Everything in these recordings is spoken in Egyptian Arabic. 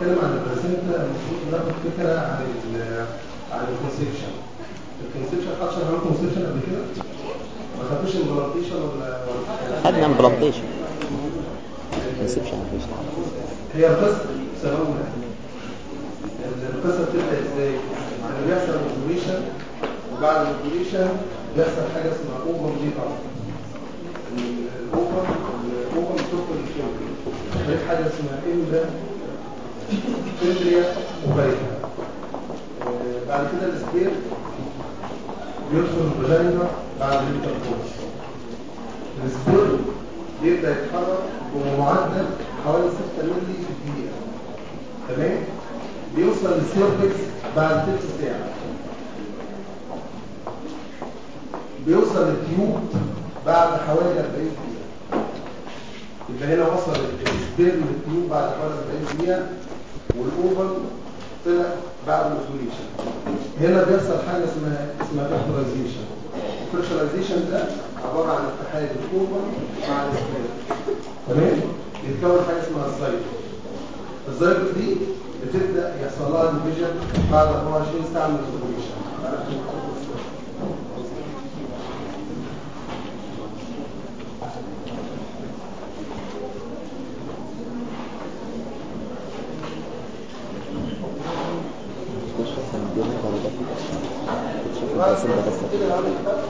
بتكلم عن البلاسينتا المفروض ناخد فكره عن ال عن الكونسبشن الكونسبشن حد شرح لكم الكونسبشن قبل كده؟ ما خدتوش امبلانتيشن ولا ولا خدنا امبلانتيشن كونسبشن مفيش هي القصه سنه اولى القصه بتبدا ازاي؟ ان بيحصل اوبريشن وبعد الاوبريشن بيحصل حاجه اسمها اوفر دي اوت الاوفر الاوفر بتدخل الكيميكال في حاجه اسمها امبا فيبريا وبايتا بعد كده السبير بيدخل الفاجينا بعد الانتركورس السبير بيبدا يتحرك بمعدل حوالي 6 مللي في الدقيقه تمام بيوصل للسيرفكس بعد ثلث ساعه بيوصل للتيوب بعد حوالي 40 دقيقه يبقى هنا وصل السبير للتيوب بعد حوالي 40 دقيقه والاوفر طلع بعد الاوبريشن هنا بيحصل حاجه اسمها اسمها بريشرايزيشن البريشرايزيشن ده عباره عن اتحاد الاوفر مع السبير تمام يتكون حاجه اسمها الزايد الزايد دي بتبدا يحصل لها ديفيجن بعد 24 ساعه من الاوبريشن مش فاهم الدنيا ولا ده بتشوف البلاسينتا بس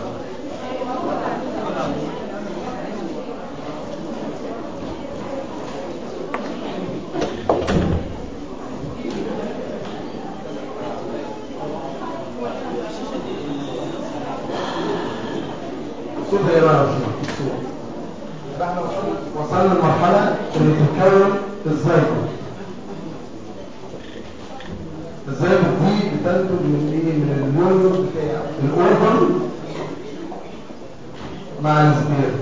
الصوت يا جماعه الصوت يبقى احنا وصلنا وصلنا لمرحله اللي بتتكون الزيغه الزيغه دي بتنتج من ايه من اليونيون بتاع الاوفر مع السبير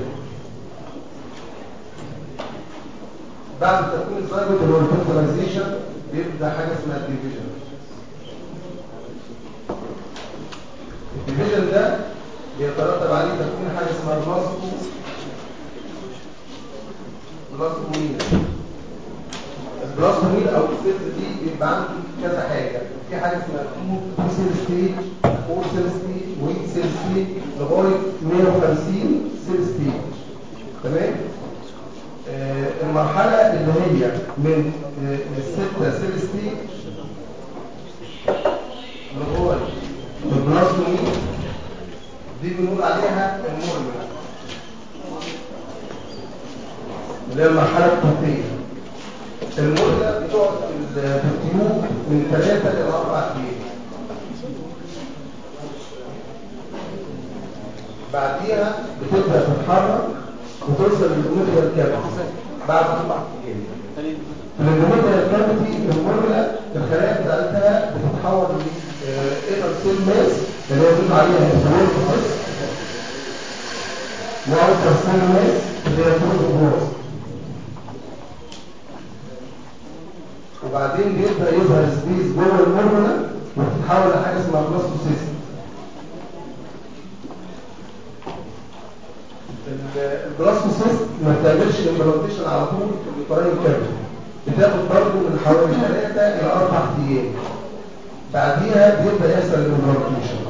بعد تكوين الزيغه اللي هو الفيرتلايزيشن بيبدا حاجه اسمها الديفيجن الديفيجن ده بيترتب عليه تكوين حاجه اسمها بلاسكو بلاسكوميل البلاسكوميل او السيلز دي بيبقى عنده كذا حاجه في حاجه اسمها تو سيل ستيج فور سيل ستيج ويت سيل ستيج لغايه 150 سيل ستيج تمام آه المرحله اللي هي من آه السته سيل ستيج لغايه البلاسكوميل دي بنقول عليها المرمى اللي هي المرحلة الطبية المرمى بتقعد في التيوب من ثلاثة إلى أربع أيام بعديها بتبدأ تتحرك وتوصل للميديال كافيتي بعد أربع أيام في الميديال كافيتي المرمى الخلايا بتاعتها بتتحول ل إيرر سيل ماس اللي هو بيقول عليها الفلور فوس وأوتر سيل ماس اللي هي بروتوبلاست وبعدين بيبدا يظهر سبيس جوه المرمى وتتحول لحاجه اسمها بلاستوسيست البلاستوسيست ما بتعملش امبلانتيشن على طول في القرين الكامل بتاخد برضه من حوالي 3 الى 4 ايام بعديها بيبدا يحصل الامبلانتيشن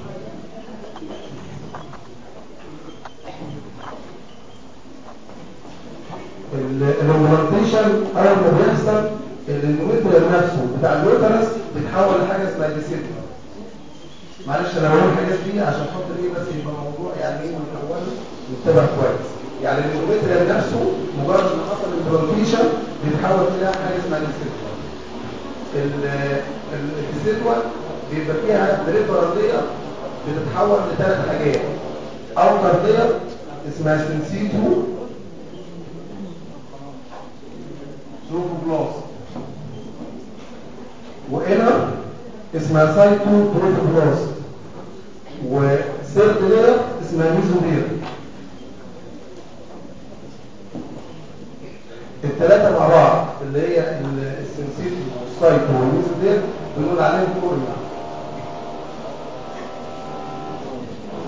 الامبلانتيشن اول ما بيحصل الاندوميتريال نفسه بتاع اليوترس بيتحول لحاجه اسمها ديسيبل معلش انا بقول الحاجات دي عشان خاطر ايه بس يبقى الموضوع يعني ايه من الاول يتبع كويس يعني الاندوميتريال نفسه مجرد ما حصل الامبلانتيشن بيتحول الى حاجه اسمها ديسيبل الديسيبل بيبقى فيها بريفرال لير بتتحول لثلاث حاجات اوتر لير اسمها سنسيتو تروفوبلاست وإنر اسمها سايتو تروفوبلاست وسيرد لير اسمها ميزولير الثلاثة مع بعض اللي هي السنسيتو والسايتو والميزولير بنقول عليهم كورنا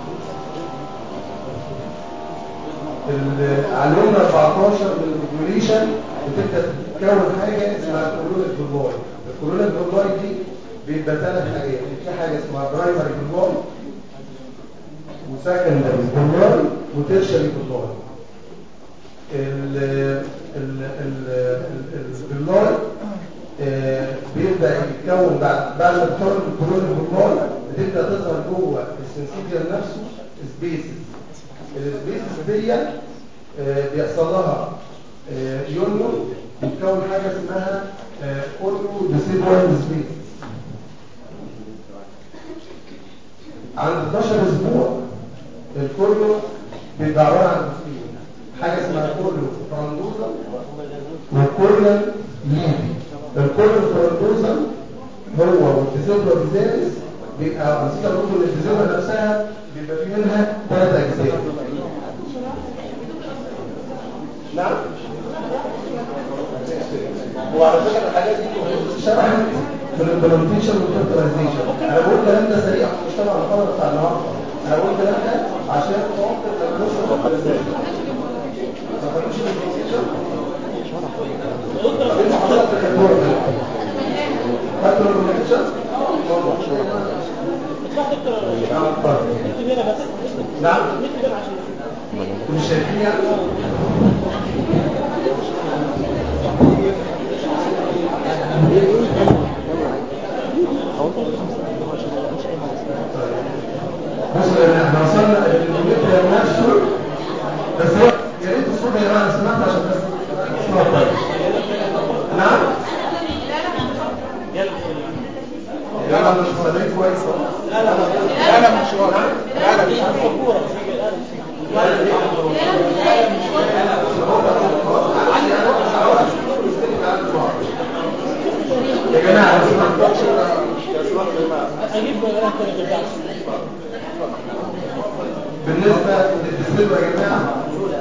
على اليوم 14 من الريجوليشن البروليفريشن بتبدا تكون حاجه اسمها الكولونيك بلواي الكولونيك بلواي دي بيبقى ثلاث حاجات في حاجه اسمها برايمري بلواي وسكندري بلواي وتيرشري بلواي البلواي بيبدا يتكون بعد بعد ما تكون الكولونيك بلواي بتبدا تظهر جوه السنسيتير نفسه سبيسز السبيسز دي آه، بيحصل لها آه، يونيون بتكون حاجه اسمها اوريو ديسيبوال سبيس عند 12 اسبوع الكوريو بيبقى عباره عن جزئين حاجه اسمها كوريو فرندوزا وكوريو ليبي الكوريو فرندوزا هو والديسيبوال بيزالس بيبقى نسيت اقول ان الديزيبل نفسها بيبقى في منها ثلاث اجزاء نعم وعلى فكره الحاجات دي شرحت في الامبلمنتيشن والكونتراليزيشن انا بقول الكلام ده سريع مش تبع المحاضره بتاع النهارده انا بقول الكلام ده عشان خاطر لما نوصل للكونتراليزيشن ما خدوش الامبلمنتيشن طب انتوا حضرتك خدتوها خدتوا الامبلمنتيشن نعم مش شايفين يعني بص احنا وصلنا للمتر نفسه بس هو يا ريت الصوت يا جماعه سمعت عشان بس اسمعوا كويس نعم يا جماعه مش سامعين كويس لا لا مش واضح لا لا مش عارف يا جماعه لو سمحتوا بالنسبه للديسبل يا جماعه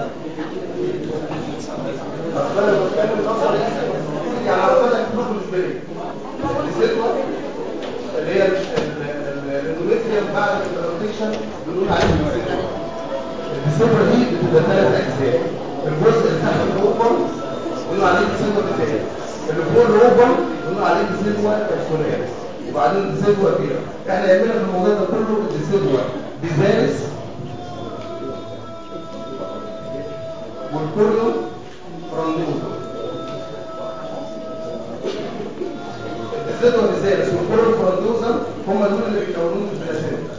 اصل انا بتكلم نظري يعني على طول تدخل السبيل الديسبل اللي هي الاندوميتريوم بعد البروتكشن بنقول عليه الديسبل الديسبل دي بتبقى ثلاث اجزاء الجزء اللي تحت الاوبر بنقول عليه الديسبل بتاعي اللي فوق الاوبر بنقول عليه الديسبل الفلاني وبعدين الديسبل كده احنا يهمنا في الموضوع ده كله الديسبل بيزارس والكوريو فرندوزا الزيت والزيرس والكوريو فرندوزا هم دول اللي بيكونوا البلاسينتا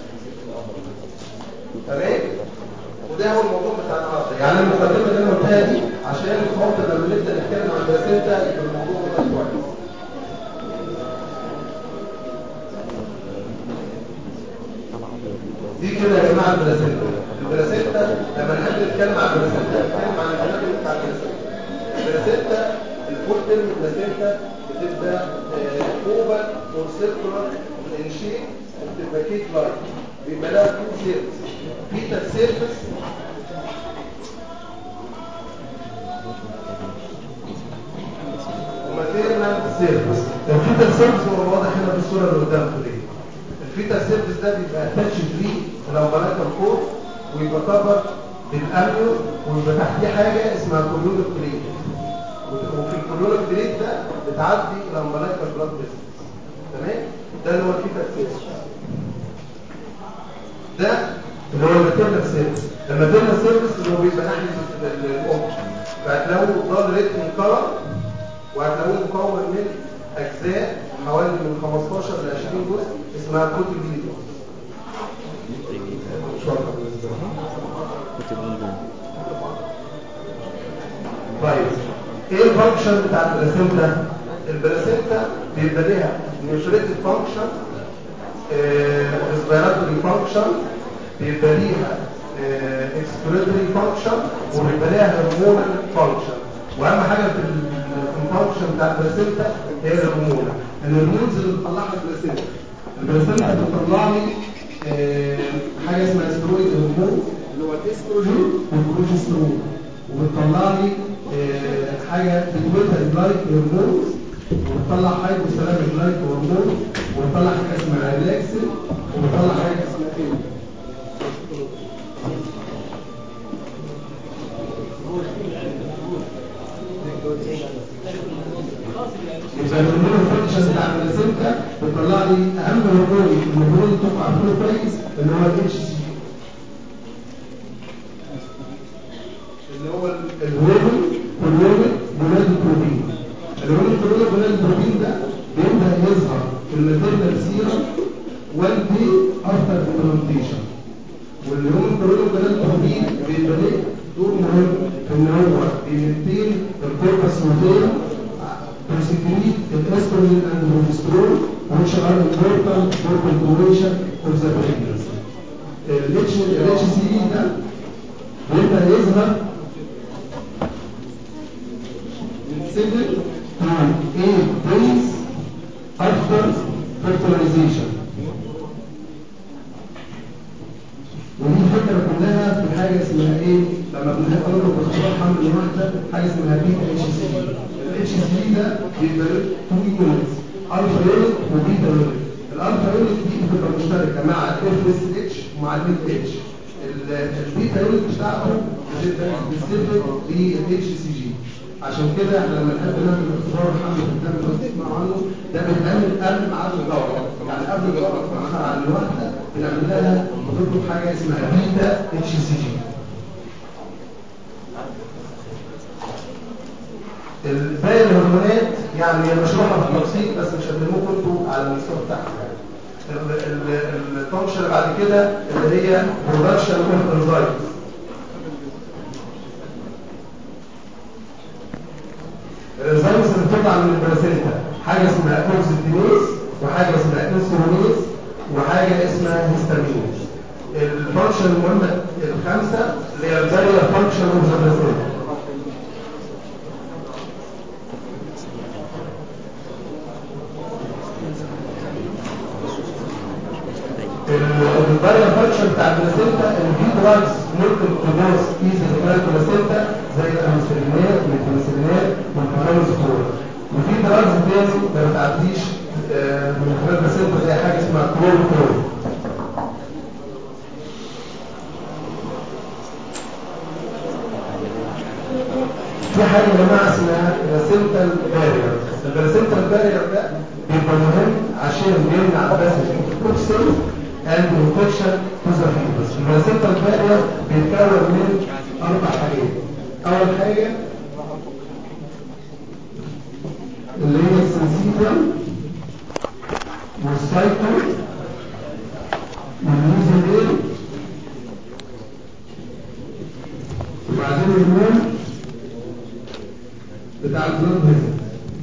تمام وده هو الموضوع بتاع النهارده يعني المقدمه اللي انا قلتها دي عشان خاطر لما نبدا نتكلم عن البلاسينتا يبقى الموضوع ده كويس دي كده يا جماعه البلاسينتا البلاسينتا لما نحب نتكلم عن البلاسينتا نتكلم عن الاماكن بتاع البلاسينتا البلاسينتا الفول ترم البلاسينتا بتبقى اوفر اور سيركولار ان شيب وبتبقى كيك لايك بيبقى لها تو سيرفس بيتا سيرفس وماتيرنال سيرفس الفيتا سيرفس هو واضح هنا في الصوره اللي قدامكم دي الفيتا سيرفس ده بيبقى اتاتش ليه الامبلايكال كور ويبقى كفر بالاميو ويبقى تحتيه حاجه اسمها كولونيك بليت وفي الكولونيك بليت ده بتعدي الامبلايكال بلاد فيسلز تمام ده اللي هو الفيتا سيرفس ده اللي هو الماتيرنال سيرفس الماتيرنال سيرفس اللي هو بيبقى ناحيه الام فهتلاقوه ضل ريت من كلر وهتلاقوه مكون من اجزاء حوالي من 15 ل 20 جزء اسمها بروتين طيب ايه الفانكشن بتاع البلاسينتا البلاسينتا بيبقى ليها نيوتريتيف فانكشن ريسبيراتوري فانكشن بيبقى ليها اكسبيراتوري فانكشن وبيبقى ليها هرمونال فانكشن واهم حاجه في الفانكشن بتاع البلاسينتا هي الهرمون الهرمونز اللي بتطلعها البلاسينتا البلاسينتا بتطلع لي حاجه اسمها استرويد هرمون اللي هو الاستروجين والبروجسترون وبتطلع لي حاجه بتويتر جلايك هرمون وبتطلع هايبوثالاميك جلايك هرمون وبتطلع حاجه اسمها ريلاكسين وبتطلع حاجه اسمها ايه يبقى الهرمون فانكشن بتاع البلاسينتا بيطلع لي اهم هرمون المفروض تبقى عارفينه كويس اللي هو الاتش سي اللي هو الهرمون هرمون جوناد بروتين الهرمون هرمون جوناد بروتين ده بيبدا يظهر في الماتيرنال سيرم وان دي افتر امبلمنتيشن والهرمون هرمون جوناد بروتين بيبقى ليه دور مهم في ان هو بيمنتين الكوربس لوتيم to secrete the estrogen and progesterone which are important for continuation of the pregnancy. ال HCG ده بيبدأ يظهر من 7 to 8 days after fertilization. ودي الفكرة كلها في حاجة اسمها ايه؟ لما بنقول له باختبار حمل الواحدة حاجة اسمها بيتا اتش سي. الاتش سي ده بيبقى له 2 يونتس الفا يونت وبيتا يونت. الالفا يونت دي بتبقى مشتركة مع الاف اس اتش ومع البيتا اتش. البيتا يونت بتاعته بتبقى سبيسيفيك للاتش سي جي. عشان كده احنا لما نحب نعمل اختبار الحمل في الدم لو تسمع عنه ده بيتعمل قبل ميعاد الدوره يعني قبل الدوره بتاخر عن الواحده بنعمل لها بنطلب حاجه اسمها بيتا اتش سي جي باقي الهرمونات يعني هي مشروحه في التفصيل بس مش هتلموكم انتوا على المستوى بتاعها الفانكشن اللي بعد كده اللي هي برودكشن اوف انزايمز الانزيمز اللي بتطلع من البلاسينتا حاجه اسمها اوكسيدينيز وحاجه اسمها انسولينيز وحاجه اسمها هيستامينيز الفانكشن المهمه الخامسه اللي هي البارير فانكشن اوف ذا بلاسينتا البارير فانكشن بتاع البلاسينتا ان في دراجز ممكن تدوس ايزي خلال البلاسينتا زي الامسلينات والبنسلينات والكلاموسكور وفي دراجز تاني ما بتعديش من خلال البلاسينتا زي حاجه اسمها كلوروكور في حاجه يا جماعه اسمها بلاسينتال بارير البلاسينتال بارير ده بيبقى مهم عشان بيمنع الباسج التوكسين and infection to the fetus. البلاسينتال بارير بيتكون من اربع حاجات. اول حاجه اللي هي السنسيتال والسايتو والميزوديل وبعدين الهرمون بتاع البلاد فيزل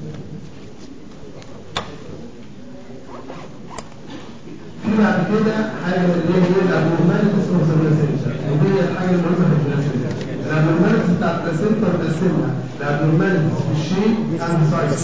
في بعد كده حاجه اللي هي الابنورماليتيز اوف ذا بلاسينتا ودي الحاجه المهمه في البلاسينتا الابنورماليتيز بتاع البلاسينتا بنقسمها الابنورماليتيز في الشيب اند سايز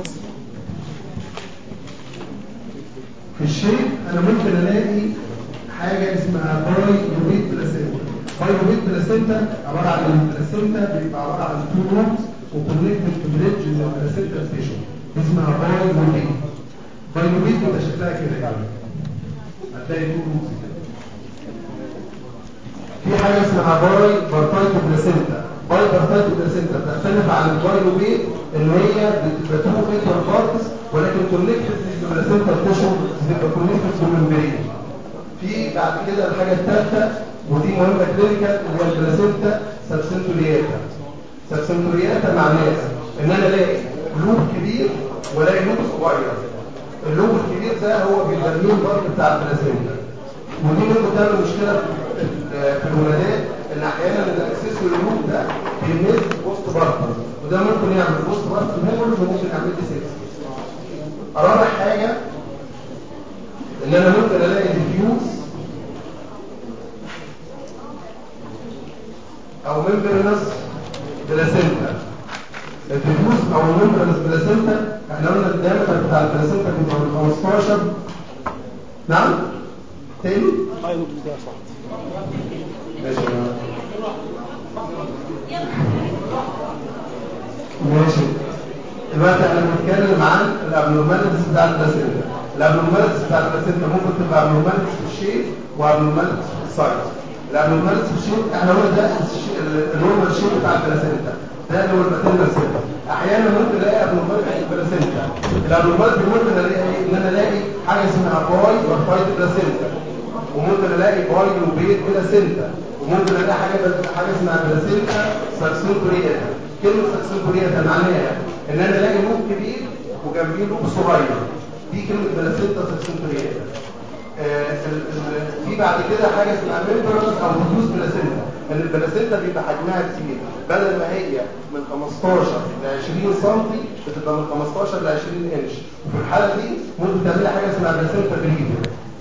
في الشيب انا ممكن الاقي حاجه اسمها باي يوبيت بلاسينتا باي يوبيت بلاسينتا عباره عن البلاسينتا بيبقى عباره عن تو نوتس وكونكتد بريدج من البلاسينتا ستيشن اسمها باي يوبيت باي يوبيت بيبقى شكلها كده يعني هتلاقي تو نوتس كده في حاجه اسمها باي بارتايت بلاسينتا باي بارتايت بلاسينتا بتختلف عن الباي يوبيت ان هي بتبقى تو ايكوال بارتس ولكن كونكتد بالبلاسينتا ستيشن بتبقى كونكتد بالممبرين في بعد كده الحاجه الثالثه ودي مهمه كلينيكال اللي هي البلاسينتا سبسنتورياتا سبسنتورياتا معناها ان انا الاقي لوب كبير والاقي لوب صغير اللوب الكبير ده هو بيبقى المين بارت بتاع البلاسينتا ودي ممكن تعمل مشكله في في الولادات ان احيانا الاكسسوري لوب ده بيمس وسط بارتر وده ممكن يعمل وسط بارتر هيموريج وممكن يعمل لي سيكس رابع حاجه ان انا ممكن الاقي ديفيوز او ممبرنس بلاسينتا الديفيوز او الممبرنس بلاسينتا احنا قلنا الدايمتر بتاع البلاسينتا بيبقى من 15 نعم تاني ايوه ده صح ماشي ماشي دلوقتي احنا بنتكلم عن الابنورماليتيز بتاع البلاسينتا الابنورماليتيز بتاع البلاسينتا ممكن تبقى ابنورماليتيز في الشيب وابنورماليتيز في السايز الابنورماليتيز في الشيب احنا قلنا ده النورمال شيب بتاع البلاسينتا ده اللي هو الماتيرنال سيل احيانا ممكن الاقي ابنورماليتي في البلاسينتا الابنورماليتي ممكن الاقي ايه ان انا الاقي حاجه اسمها باي وفايت بلاسينتا وممكن الاقي باي وبيت بلاسينتا وممكن الاقي حاجه حاجه اسمها بلاسينتا ساكسون كورياتا كلمه ساكسون كورياتا معناها ان انا الاقي لوب كبير وجنبيه لوب صغير دي كلمه بلاسينتا ساكسون كورياتا آه، ال- ال- في بعد كده حاجه اسمها ميمبرز او ريديوس بلاسينتا ان البلاسينتا بيبقى حجمها كتير بدل ما هي من 15 ل 20 سم بتبقى من 15 ل 20 انش وفي الحاله دي ممكن تعملي حاجه اسمها بلاسينتا بريفيا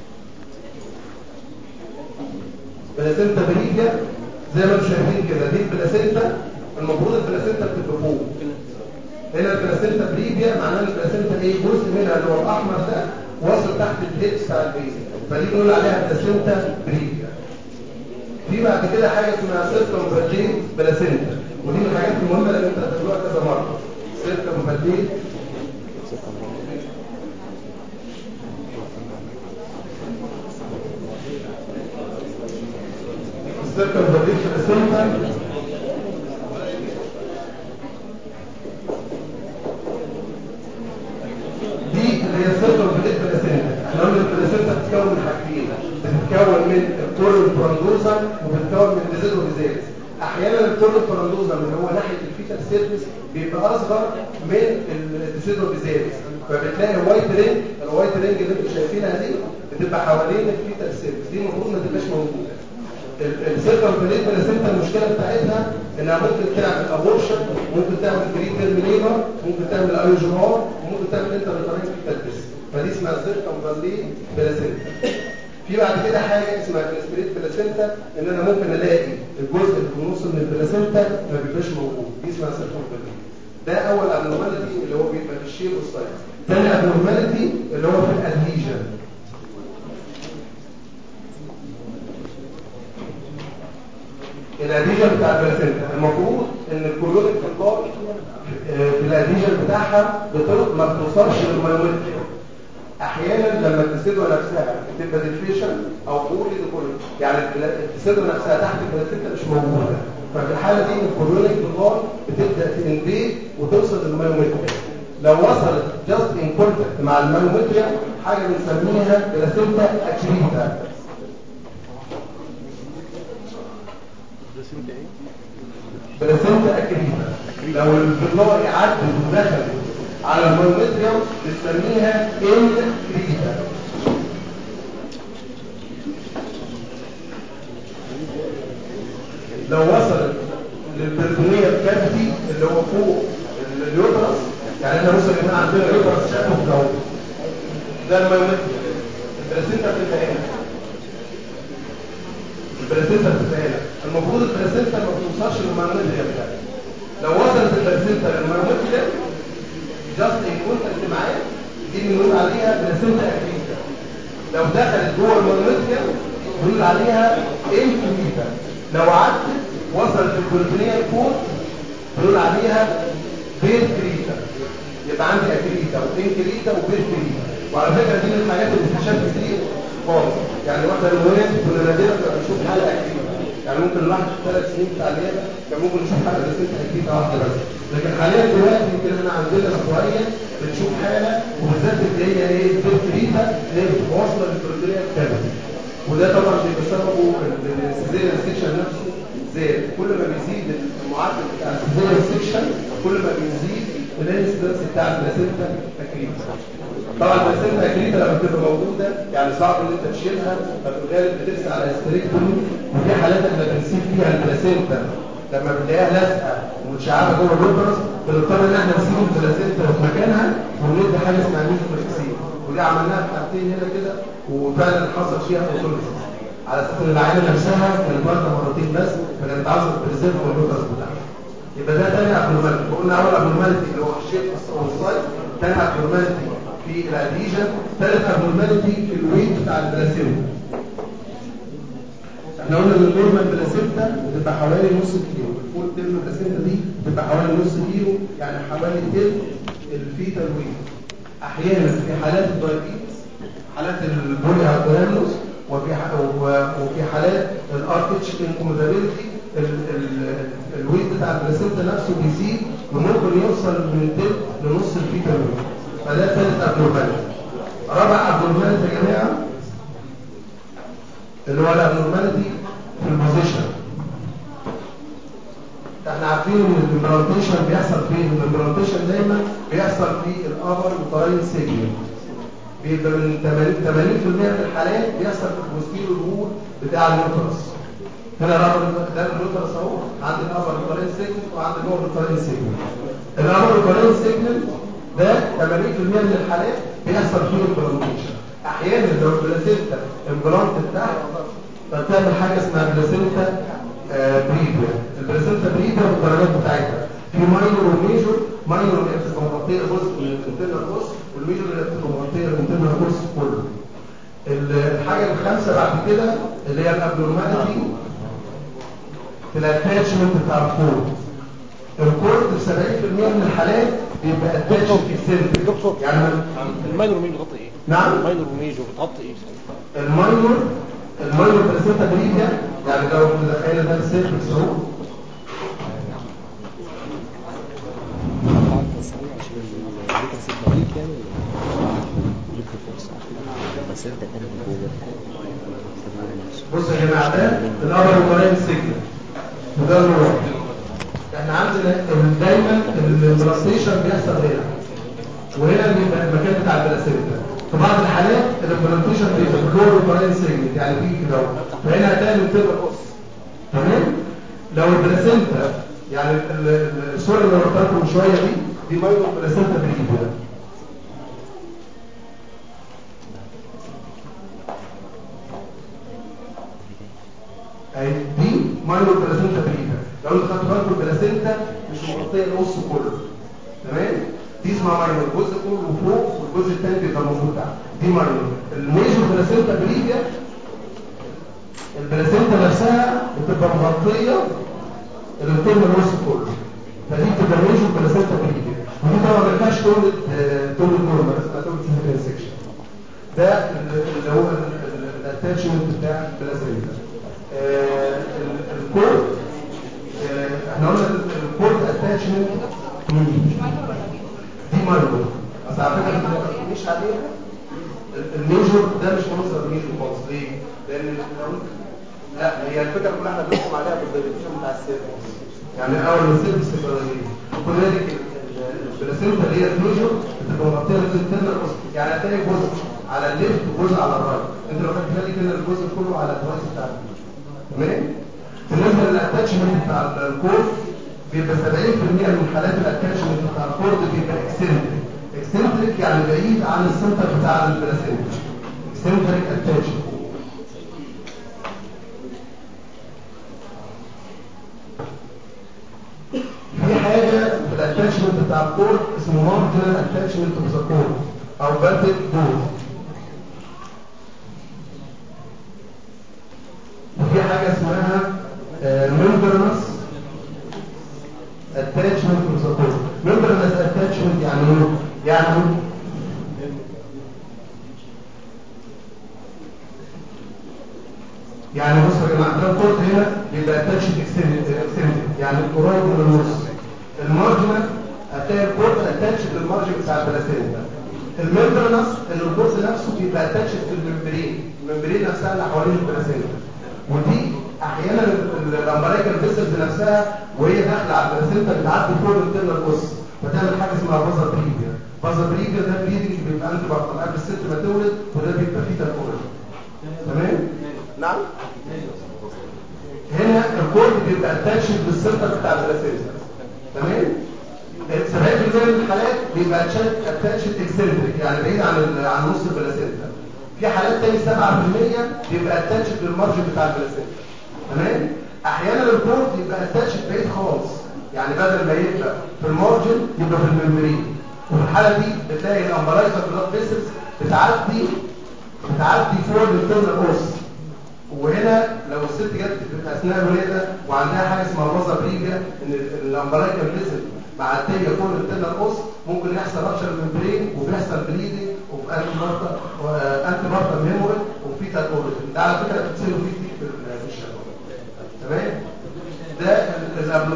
بلاسينتا بريفيا زي ما انتم شايفين كده دي البلاسينتا المفروض البلاسينتا بتبقى فوق هنا البلاسينتا بريفيا معناها ان البلاسينتا ايه جزء منها اللي هو الاحمر ده واصل تحت الهيبس بتاع البيز فدي بنقول عليها بلاسينتا بريفيا في بعد كده حاجه اسمها سيركمفالجين بلاسينتا ودي من الحاجات المهمه اللي انت هتقولها كذا مره سيركمفالجين السيركمفالجين بلاسينتا دي اللي هي السيركل بليت بلاسينتا احنا قلنا البلاسينتا بتتكون من حاجتين بتتكون من الكور الفرندوزا وبتتكون من ديزيل وبيزيز احيانا الكور الفرندوزا اللي هو ناحيه الفيتال سيرفيس بيبقى اصغر من الديزيل وبيزيز فبتلاقي الوايت رينج الوايت رينج اللي انتم شايفينها دي بتبقى حوالين الفيتال سيرفيس دي المفروض ما تبقاش موجوده السيركل بليت بلاسينتا المشكله بتاعتها انها ممكن تعمل ابورشن ممكن تعمل بري تيرم ليبر ممكن تعمل ايوجمار وممكن تعمل انترفيرنس في التدبيس فدي اسمها سيركل بليت بلاسينتا في بعد كده حاجه اسمها كليستريت بلاسينتا ان انا ممكن الاقي الجزء اللي في النص من البلاسينتا ما بيبقاش موجود دي اسمها سيركل بليت ده اول ابنورماليتي اللي هو بيبقى في الشيب والسايز ثاني ابنورماليتي اللي هو في الادهيجن الاديجن بتاع البلاسينتا المفروض ان الكولونيك فلتار في الاديجن بتاعها بطرق ما بتوصلش للمايومتريا احيانا لما التسيدوا نفسها بتبقى ديفيشن او بولي ديكولي يعني التسيدوا نفسها تحت البلاسينتا مش موجوده ففي الحاله دي الكولونيك فلتار بتبدا تنبيه وتوصل للمايومتريا لو وصلت جاست ان كونتاكت مع المايومتريا حاجه بنسميها بلاسينتا اكريتا بلاسينتا اكريتا لو الفلار عدت ودخلت على المايومتريوم بنسميها ان كريتا لو وصلت للبرتونيه الكافيتي اللي هو فوق اليوترس يعني احنا بص يا جماعه عندنا اليوترس شكله كده اهو ده المايومتريوم البلاسينتا بتبقى هنا البلاسينتا بتبقى هنا المفروض البلاسينتا ما بتوصلش للمايومتريا بتاعتها لو وصلت البلاسينتا للمايومتريا جاست ان كونتاكت معاه دي بنقول عليها بلاسينتا اكريتا لو دخلت جوه المايومتريا بنقول عليها انفيتا لو عدت وصلت البروتينيه الكود بنقول عليها بير كريتا يبقى عندي اكريتا وانكريتا وبير كريتا وعلى فكره دي من الحاجات اللي اكتشفت كتير خالص يعني واحده من الولاد كنا نادرا لما نشوف حاله اكريتا يعني ممكن الواحد في ثلاث سنين بتاع النيابه كان ممكن نشوف حاله بس انت اكريتا واحده بس لكن حاليا دلوقتي يمكن احنا عندنا شويه بنشوف حاله وبالذات اللي هي ايه بير كريتا اللي هي بتبقى واصله للبروتينيه الكامله وده طبعا بيبقى سببه السيزيريان سيكشن نفسه زاد كل ما بيزيد المعدل بتاع السيزيريان سيكشن كل ما بيزيد الانسيدنس بتاع البلاسينتا اكريتا طبعا البلاسينتا اكريتا لما بتبقى موجوده يعني صعب ان انت تشيلها ففي الغالب بترسى على استريكتومي وفي حالات احنا بنسيب فيها البلاسينتا لما بنلاقيها لازقه ومتشعبه جوه اليوترس بنضطر ان احنا نسيب البلاسينتا في مكانها وندي حاجه اسمها ميزوفلكسين ودي عملناها في حالتين هنا كده وفعلا حصل فيها اوتوليسيس على اساس ان العينه نفسها كانت واخده مرتين بس فكانت عاوزه بريزيرف اليوترس بتاعها يبقى ده تاني ابنورماليتي قلنا اول ابنورماليتي اللي هو الشيب والسايز تاني ابنورماليتي في الاديجن ثالث ابنورماليتي في الويت بتاع البلاسينتا احنا قلنا ان النورمال بلاسينتا بتبقى حوالي نص كيلو الفول تيرم بلاسينتا دي بتبقى حوالي نص كيلو يعني حوالي تلت الفيتال ويت احيانا في حالات الدايابيتس حالات البولي هايبرامنوس وفي ح... وفي حالات الارتش انكومودابيلتي ال- ال- الويت بتاع البلاسينتا نفسه بيزيد وممكن يوصل من تلت لنص الفيتا ويت فده ثالث ابنورماليتي رابع ابنورماليتي يا جماعه اللي هو الابنورماليتي في البوزيشن احنا عارفين ان الامبلانتيشن بيحصل فين الامبلانتيشن دايما بيحصل في الابر وتراين سيجمنت بيبقى من 80 80% من الحالات بيحصل في البوستيريور وول بتاع اليوترس هنا الابر ده اليوترس اهو عند الابر وتراين سيجمنت وعند اللور وتراين سيجمنت الابر وتراين سيجمنت ده 80% من الحالات بيحصل فيه امبلانتيشن احيانا لو البلاسينتا امبلانت تحت فتعمل حاجه اسمها بلاسينتا بريفيا البلاسينتا بريفيا بالدرجات بتاعتها في ماينور وميجور ماينور اللي بتبقى مغطيه جزء من الانترنال بوس والميجور اللي بتبقى مغطيه الانترنال بوس كله الحاجه الخامسه بعد كده اللي هي الابنورماليتي في الاتاتشمنت بتاع الكورد الكورد في 70% من الحالات بيبقى اتاتش في السنتر دكتور يعني الماينور مين بتغطي ايه؟ نعم الماينور وميجور بتغطي ايه؟ الماينور الماينور بلاسينتا بريفيا يعني لو متخيل ده السيرفكس اهو قطعت مسألة عشان الليكس البريك يعني ليك فرصة بس انت كان جوه بص يا جماعه ده الابر ومراين سيجنال وده النور احنا عندنا ال- دايما البلاستيشن بيحصل هنا وهنا بيبقى المكان بتاع البلاسينتا في بعض الحالات البلانتيشن بيبقى بلور ومراين سيجنال يعني بيجي كده اهو. فهنا هتلاقي الانترنال بص تمام لو البلاسينتا يعني ال- ال- الصوره اللي وريتها لكم من شويه دي دي ماينور بلاسينتا بريفيا اهي دي ماينور بلاسينتا بريفا لو انت خدت بالك البلاسينتا مش مغطيه النص كله تمام دي اسمها ماينور الجزء كله فوق والجزء الثاني بيبقى موجود تحت دي ماينور الميجور بلاسينتا بريفا البلاسينتا نفسها بتبقى مغطيه الانترنال نص كله فدي بتبقى ميجور بلاسينتا بريفا ودي طبعا ما ينفعش تولد آه، تولد نورمال اسمها تولد سيزيريان سيكشن ده اللي هو الاتاتشمنت بتاع البلاسينتا آه، ال- الكورد آه، احنا قلنا الكورد اتاتشمنت دي ماينور بس على فكره ما تقوليش عليها ال- الميجور ده مش منظر ميجور خالص ليه؟ لان لو لا هي الفكره كلها احنا بنحكم عليها بالديفينيشن بتاع السيرفس يعني اول ما السيرفس يبقى غير خد بالك ال- ال- البلاسينتا اللي هي الميجور بتبقى مغطيه الانترنال يعني هتلاقي جزء على الليفت وجزء على الرايت انت لو خدت بالك كده الجزء كله على الرايت بتاع تمام بالنسبه للاتاتشمنت بتاع الكورد بيبقى 70% من حالات الاتاتشمنت بتاع الكورد بيبقى اكسنتريك اكسنتريك يعني بعيد عن السنتر بتاع البلاسينتا اكسنتريك اتاتشمنت في حاجه في الاتاتشمنت بتاع الكورد اسمه مارجنال اتاتشمنت اوف ذا كورد او باتت دور وفي حاجه اسمها ممبرنس اتاتشمنت اوف ذا كورد ممبرنس اتاتشمنت يعني ايه يعني يعني بص يا جماعه ده الكورد هنا بيبقى اتاتش اكستنت يعني قريب من النص المارجنال هتلاقي الكورد اتاتش للمارجن بتاع البلاسينتا الممبرنس ان الكورد نفسه بيبقى اتاتش في الممبرين الممبرين نفسها اللي حوالين البلاسينتا ودي احيانا الامبريكال فيسلز نفسها وهي داخله على البلاسينتا بتعدي فوق الانترنال بوس فتعمل حاجه اسمها بازا بريفيا بازا بريفيا ده بليدنج بيبقى انت بطل قبل الست ما تولد وده بيبقى فيه تاكل تمام نعم هنا الكورد بيبقى اتاتشد للسنتر بتاع البلاسينتا تمام 70% من الحالات بيبقى اتاتشد اكسنتريك يعني بعيد عن ال- عن نص البلاسينتا في حالات تاني 7% بيبقى اتاتشد للمارجن بتاع البلاسينتا تمام احيانا الكورد يبقى اتاتشد بعيد خالص يعني بدل ما يبقى في المارجن يبقى في الممبرين وفي الحاله دي بتلاقي الامبلايزر بلاد فيسلز بتعدي بتعدي فوق الانترنال اوس وهنا لو الست جت في اثناء الولاده وعندها حاجه اسمها بازا بريجا ان الامبلايكال فيسل معديه فوق الانترنال اوس ممكن يحصل رابشر الممبرين وبيحصل بليدنج وفي انتي بارتا انتي بارتا ميموري وفي تاتوريزم ده على فكره بتصير فيه كتير في ال- في الشباب تمام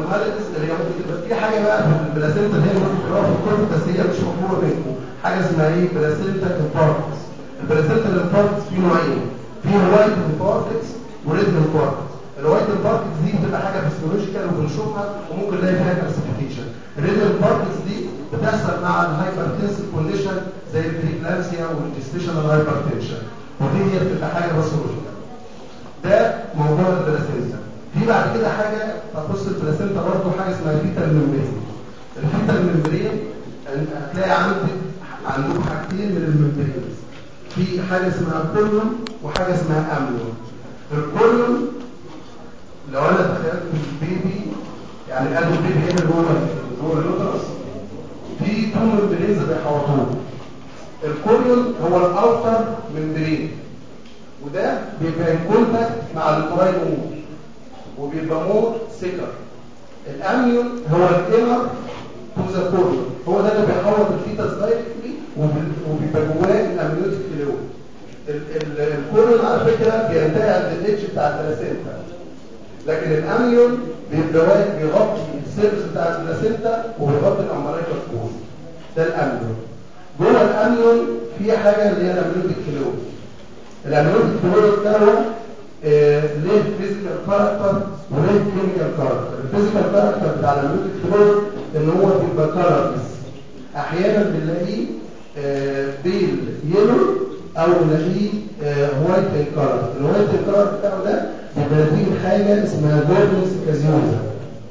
ابنورماليتيز اللي هي ممكن تبقى في حاجه بقى في البلاسينتا اللي هي ممكن تبقى في الكورت بس هي مش مفهومه منكم حاجه اسمها ايه بلاسينتا انفاركتس البلاسينتا انفاركتس في نوعين في وايت انفاركتس وريد انفاركتس الوايت انفاركتس دي بتبقى حاجه فيسيولوجيكال وبنشوفها وممكن نلاقي فيها كلاسيفيكيشن الريد انفاركتس دي بتحصل مع الهايبرتنسيف كونديشن زي البريكلامسيا والجستيشنال هايبرتنشن ودي هي بتبقى حاجه باثولوجيكال ده موضوع البلاسينتا في بعد كده حاجه تخص البلاسينتا برضه حاجه اسمها الفيتال ممبرين الفيتال ممبرين هتلاقي عندك عندكم حاجتين من الممبرينز في حاجه اسمها كولون وحاجه اسمها اميون الكولون لو انا تخيلت البيبي يعني قالوا البيبي هنا جوه جوه اليوترس في تو ممبرينز بيحوطوه الكولون هو الاوتر ممبرين وده بيبقى ان كونتاكت مع البرايم مود وبيبقى مور سكر الاميون هو الانر تو ذا كورنر هو ده اللي بيحوط الفيتاس دايركتلي وبيبقى جواه الاميونيتيك فلويد الكورنر على فكره بينتهي عند الاتش بتاع البلاسينتا لكن الاميون بيبقى بيغطي السيرفس بتاع البلاسينتا وبيغطي الامبرايكال كور ده الاميون جوه الاميون في حاجه اللي هي الاميونيتيك فلويد الاميونيتيك فلويد ده آه ليه فيزيكال كاركتر وليه كيميكال كاركتر الفيزيكال كاركتر بتاع الاميونيتيك فلويد ان هو بيبقى كلرلس احيانا بنلاقيه آه بيل يلو او نلاقيه آه وايت كلر الوايت كلر بتاعه ده بيبقى نتيجه حاجه اسمها فيرنكس كازيوزا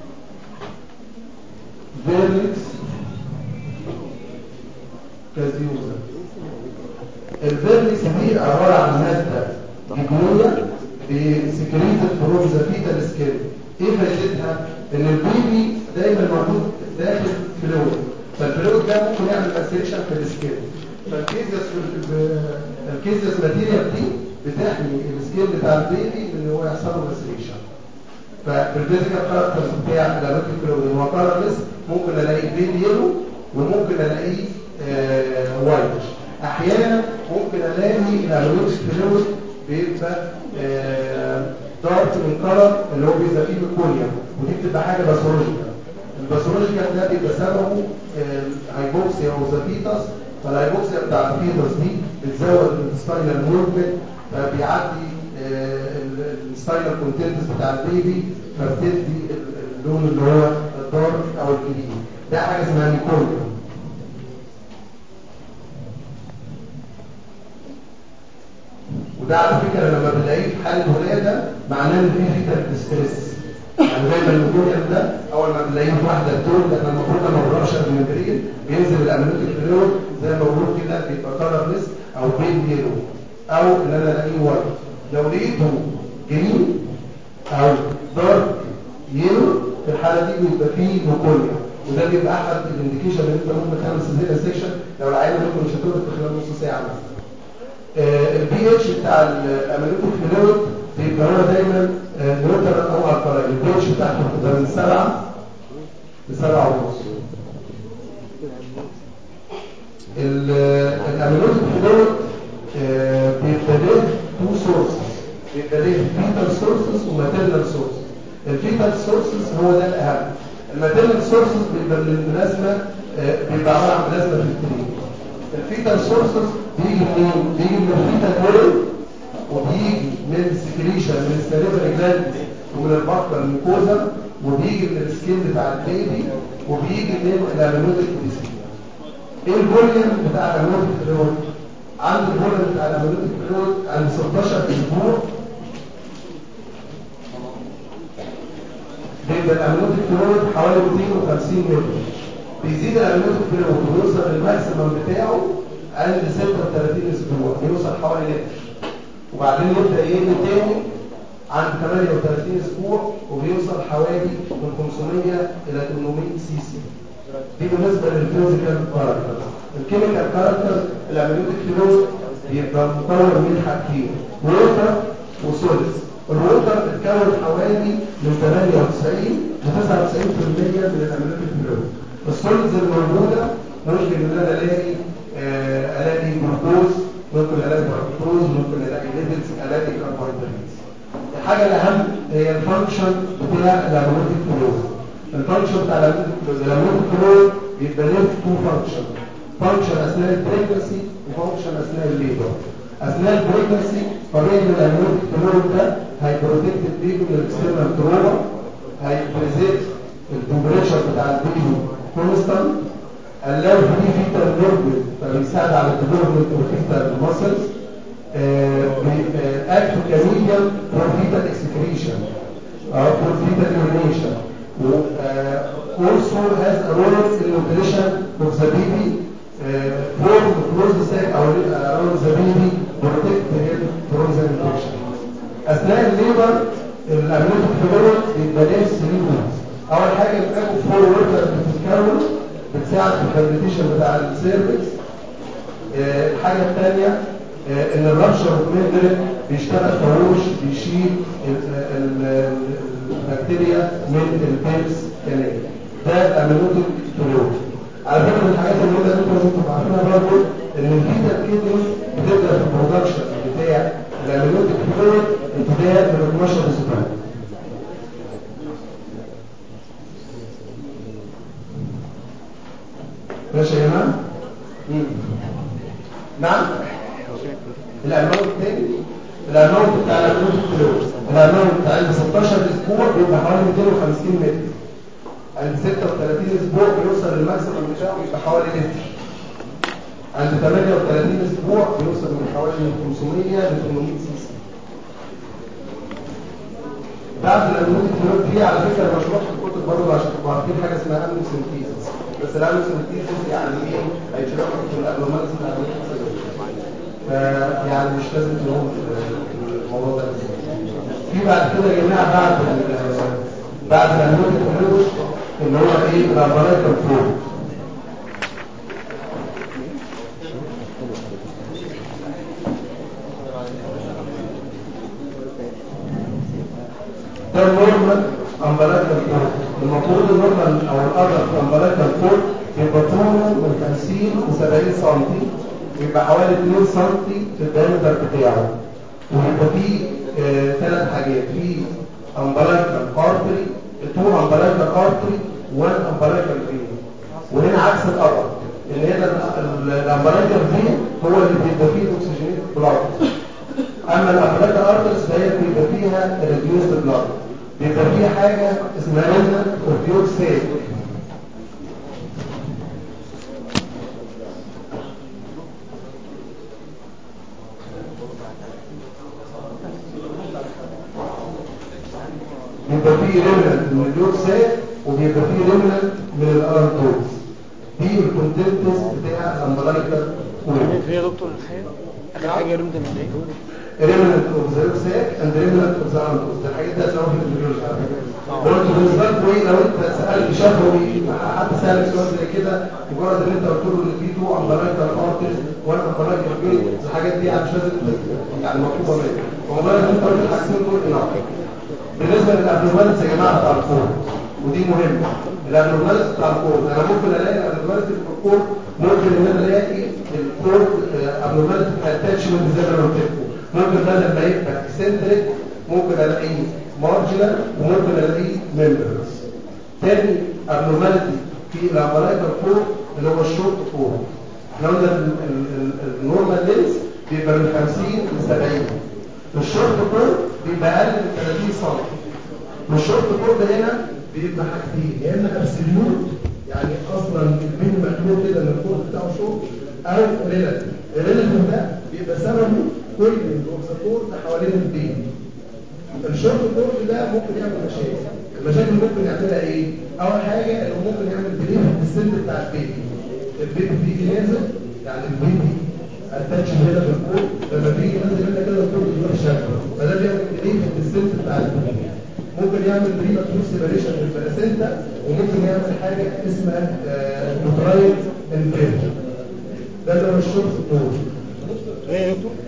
فيرنكس كازيوزا الفيرنكس دي عباره عن ماده جبنيه بسكريتد فروم ذا فيتال سكين ايه فايدتها ان البيبي دايما موجود داخل فلويد فالفلويد ده ممكن يعمل ماسيريشن في السكين فالكيزيس الكيزيس ماتيريال دي بتحمي السكين بتاع البيبي من ان هو يحصل له ماسيريشن فالفيزيكال كاركترز بتاع الامريكان فلويد هو كارلس ممكن الاقيه بيبي يلو وممكن الاقيه آه وايت احيانا ممكن الاقي الامريكان فلويد بيبقى دارك من كلر اللي هو بيبقى فيه ميكونيا ودي بتبقى حاجه باثولوجيكال الباثولوجيكال ده بيبقى سببه هايبوكسيا او زابيتاس فالهايبوكسيا بتاع الفيتوس دي بتزود السباينال موفمنت فبيعدي السباينال كونتنتس بتاع البيبي فبتدي اللون اللي هو الدارك او الجديد ده حاجه اسمها ميكونيا وده على فكره لما بنلاقيه في حاله ولاده معناه ان في فيتال ستريس يعني دايما الميكونيوم ده اول ما بنلاقيه في واحده بتقول ده احنا المفروض لما بنرشح الممبرين بينزل الامينوتيك فلويد زي ما بقول كده بيبقى كلرلس او بيل يلو او ان انا الاقيه وايت لو لقيته جرين او دارك يلو في الحاله دي بيبقى فيه ميكونيوم وده بيبقى احد الانديكيشن اللي انت ممكن تعمل سيزيريان سيكشن لو العيان ممكن مش هتولد في خلال نص ساعه مثلا البي اتش بتاع الامينوتيك فلويد بيبقى هو دايما نيوترال او الكالين البي اتش بتاعته بتبقى من 7 ل 7 ونص الامينوتيك فلويد بيبقى له تو سورسز بيبقى له فيتال سورسز وماتيرنال سورسز الفيتال سورسز هو ده الاهم الماتيرنال سورسز بيبقى من الملازمه بيبقى عباره عن ملازمه في التريد الفيتال سورسز بيجي منين؟ بيجي من الفيتال اورل وبيجي من السكريشن من السليفري جلاند ومن البطن الميكوزا وبيجي من السكين بتاع البيبي وبيجي من الامينوتيك ديسك ايه الفوليوم بتاع الامينوتيك فلويد؟ عند الفوليوم بتاع الامينوتيك فلويد عند 16 اسبوع بيبقى الامينوتيك فلويد حوالي 250 مللي بيزيد الامينوتيك فلويد ويوصل للماكسيمم بتاعه عند 36 اسبوع بيوصل حوالي لتر وبعدين يبدا يقل تاني عند 38 اسبوع وبيوصل حوالي من 500 الى 800 سي سي دي بالنسبه للفيزيكال كاركتر الكيميكال كاركتر الامينوتيك فلويد بيبقى مكون من حاجتين ووتر وسوليس الوتر بتكون حوالي من 98 ل 99% من الامينوتيك فلويد السوليدز الموجوده ممكن ان انا الاقي آه الاقي جلوكوز ممكن الاقي فركتوز ممكن الاقي ليبيدز الاقي كربوهيدرات الحاجه الاهم هي الفانكشن بتاع الامينوتيك فلويد الفانكشن بتاع الامنيوتيك فلويد بيبقى له تو فانكشن فانكشن اثناء البريجنسي وفانكشن اثناء الليبر اثناء البريجنسي طبيعي ان الامنيوتيك فلويد ده هيبروتكت البيبي من الاكسترنال تروما هيبريزيت التمبريتشر بتاع البيبي كونستانت اللاو دي فيتال نيرفل فبيساعد على الديفلوبمنت اوف فيتال ماسلز اكت كميديان فور فيتال اكسكريشن او فور فيتال يورينيشن also has a role in nutrition of the baby uh, form closed sac or around the baby protect him from the infection اثناء الليبر الامنيوتيك فلويد بيبقى له 3 اول حاجه الاكو فور وركر بتتكون بتساعد في الفابريتيشن بتاع السيرفكس آه، الحاجه الثانيه ان الرابشر اوف بيشتغل فروش بيشيل ال- ال- ال- البكتيريا من البيبس كانال ده الامينوتيك فلويد على فكره من الحاجات اللي انت لازم تبقى عارفينها برضه ان الفيتا كيدني بتبدا في البرودكشن بتاع الامينوتيك فلويد ابتداء من 12 اسبوع ماشي يا جماعه مم. نعم الاماونت الثاني الاماونت بتاع الاماونت الفلوس الاماونت بتاع عند 16 اسبوع بيبقى حوالي 250 متر عند 36 اسبوع بيوصل الماكسيمم بتاعه بيبقى حوالي لتر عند 38 اسبوع بيوصل من حوالي من 500 ل 800 سي سي بعد الامنيوت الفلويد دي على فكره مشروع في الكتب برضه عشان تبقوا عارفين حاجه اسمها امنيوسنتيزس بس الامنيوسنتيزس يعني ايه هيشرحوا في الابنوماليز بتاع يعني مش لازم تقول الموضوع ده في بعد كده يا جماعه بعد ال- بعد الامنيوت الفلويد اللي هو ايه الامبرايكال فلويد ده النورمال امبلايكال فورد المفروض النورمال او الادر امبلايكال فورد يبقى طوله من 50 ل 70 سم ويبقى حوالي 2 سم في الدايمتر بتاعه ويبقى فيه ثلاث حاجات فيه امبلايكال ارتري تو امبلايكال ارتري وان امبلايكال فين وهنا عكس الادر ان هنا الامبلايكال فين هو اللي بيبقى فيه الاكسجينيت بلاد اما الابلاك ارترز فهي بيبقى فيها ريديوسد بلاد بيبقى فيها حاجه اسمها ريزنا اوبيوك سيل بيبقى فيه ريمننت من اليوك سيل وبيبقى فيه ريمننت من الارنتوز دي الكونتنتس بتاع الامبلايكال فلويد هي يا دكتور الحقيقة اخر حاجة رمت من ايه remnant of the rucksack and remnant of the arms ده الحاجات دي هتلاقوها في الفيديولوجي على فكره لو انت بالنسبه لكم ايه لو انت سالت شفوي حد سالك سؤال زي كده مجرد ان انت قلت له ان في تو امبلايكال ارترز وان امبلايكال فين الحاجات دي يعني مش لازم تبقى- يعني مطلوبه منك ومجرد ان انت قلت الحاجتين دول اناف بالنسبه للابنورماليز يا جماعه بتاع الكور ودي مهمه الابنورماليز بتاع الكور انا ممكن الاقي الابنورماليز في الكور ممكن ان انا الاقي الكور ابنورماليز اتاتشمنت زي ما انا قلت لكم ممكن ده لما يبقى اكسنتريك ممكن الاقيه مارجنال وممكن الاقيه ممبرز تاني ابنورماليتي في الابرايكال كور اللي هو الشورت كور احنا قلنا ال- ال- ال- النورمال لينس بيبقى من 50 ل 70 الشورت كور بيبقى اقل من 30 سم والشورت كور ده هنا بيبقى حاجتين يا اما ابسوليوت يعني اصلا البين مقلوب كده ان الكور بتاعه شورت او ريلاتيف الريلاتيف ده بيبقى سببه كل الاوكسيتور اللي حوالين البين الشورت كور ده ممكن يعمل مشاكل المشاكل اللي ممكن يعملها ايه اول حاجه انه ممكن يعمل ديلي في السن بتاع البيبي البيبي بيجي نازل يعني البيبي اتاتش هنا في الكور لما بيجي نازل هنا كده الكور بيروح شكله فده بيعمل ديلي في السن بتاع البيبي ممكن يعمل بريما تروس سيبريشن للبلاسينتا وممكن يعمل حاجه اسمها نوترايل انفيرجن ده اللي هو الشورت كور ايه يا دكتور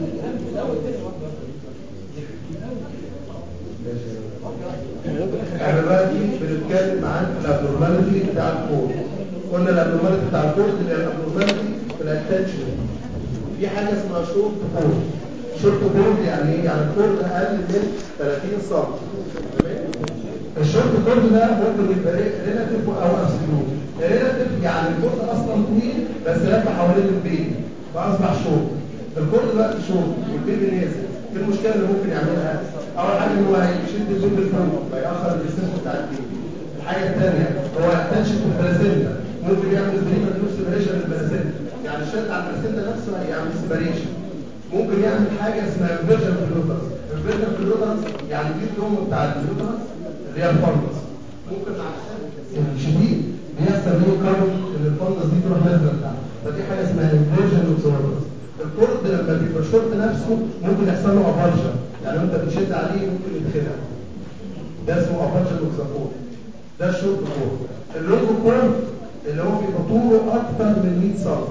احنا دلوقتي بنتكلم عن الابنورماليتي بتاع الكور قلنا الابنورماليتي بتاع الكور اللي هي الابنورماليتي في الاتاتشمنت في حاجه اسمها شورت كور شورت كور يعني ايه يعني الكور اقل من 30 سم تمام الشورت كورد ده ممكن يبقى ريلاتيف او ابسولوت ريلاتيف يعني الكورد اصلا طويل بس لف حوالين البيت فاصبح شورت الكورد دلوقتي شورت والبيبي نازل ايه المشكله اللي ممكن يعملها؟ اول حاجه ان هو هيشد البيبي لفوق فيأخر الريسيرش بتاع البيبي الحاجه الثانيه هو يحتشف البلازنتا ممكن يعمل بريمة نفس سيبريشن للبلازنتا يعني الشد على البلازنتا نفسه هيعمل سيبريشن ممكن يعمل حاجه اسمها انفيرجن في اللوترس انفيرجن في اللوترس يعني دي الدوم بتاع اللوترس اللي هي الفندس ممكن مع الشديد بيحصل ليه كارب ان الفندس دي تروح نازله لتحت فدي حاجه اسمها انفيرجن اوبزوربرز الكورد لما بيبقى الشورت نفسه ممكن يحصل له افرجن يعني انت بتشد عليه ممكن يتخلع ده اسمه افرجن اوكسافور ده الشورت كورد اللونج كورد اللي هو بيبقى طوله اكتر من 100 سم